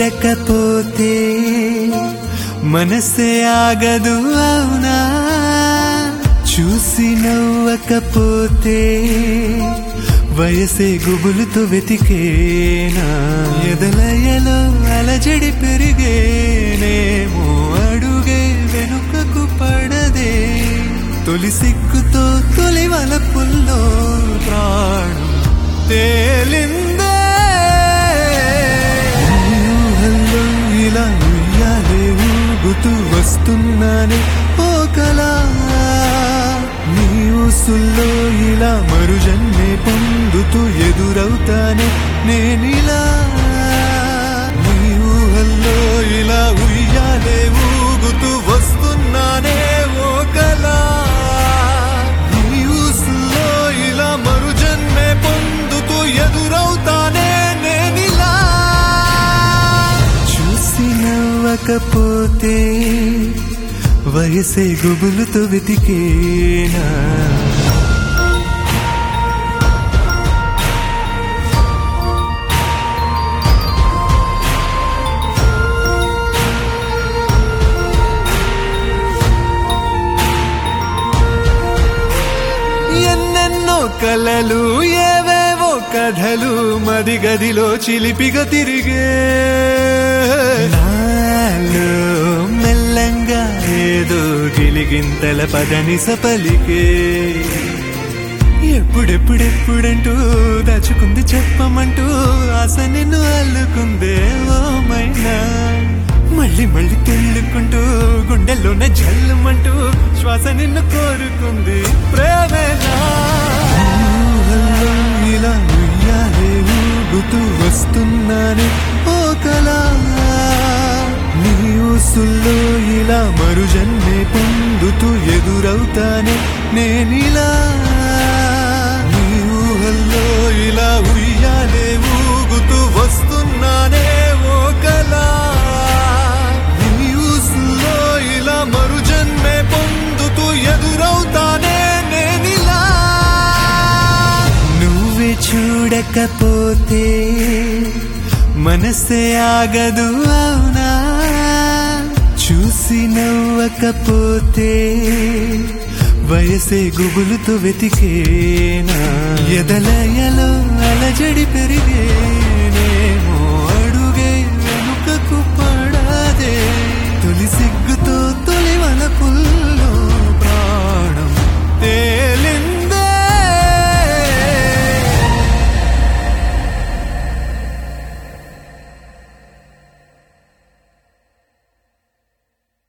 చూడకపోతే మనసే ఆగదు అవునా చూసి నవ్వకపోతే వయసే గుబులుతో వెతికేనా ఎదలయలో అలజడి పెరిగేనేమో అడుగే వెనుకకు పడదే తొలి సిగ్గుతో తొలి వలపుల్లో ప్రాణం తేలిందే ఊహల్లో ఇలా ఉయ్యాలే ఊగుతూ వస్తున్నానే ఓ కళా నీ ఊసుల్లో ఇలా మరుజన్మే పొందుతూ ఎదురవుతానే నేనిలా నీ ఊహల్లో ఇలా ఉయ్యాలే ఊగుతూ వస్తున్నానే ఓ కళా నీ ఊసుల్లో ఇలా మరుజన్మే పొందుతూ ఎదురవుతానే నేనిలా చూసి నవ్వకపోతే వయసే గుబులుతో వెతికేనా ఎన్నెన్నో కలలు ఏవేవో కథలు మది గదిలో చిలిపిగా తిరిగే నాలో మెల్లంగా ఏదో గిలిగింతల పదని సపలికే ఎప్పుడెప్పుడెప్పుడంటూ దాచుకుంది చెప్పమంటూ ఆశ నిన్ను అల్లుకుందే ఓ మైనా మళ్ళీ మళ్ళీ తెల్లుకుంటూ గుండెల్లోనే జల్లుమంటూ శ్వాస నిన్ను కోరుకుంది ప్రేమేనా ఊహల్లో ఇలా ఉయ్యాలే ఊగుతూ వస్తున్నానే ఓ కళా నీ ఊసుల్లో ఇలా మరుజన్మే పొందుతూ ఎదురవుతానే నేనిలా నీ ఊహల్లో ఇలా ఉయ్యాలే ఊగుతూ వస్తున్నానే ఓ కళా నీ ఊసుల్లో ఇలా మరుజన్మే పొందుతూ ఎదురవుతానే నేనిలా నువ్వే చూడకపోతే మనసే ఆగదు అవునా చూసి నవ్వకపోతే వయసే గుబులుతో వెతికేనా ఎదలయలో అలజడి పెరిగే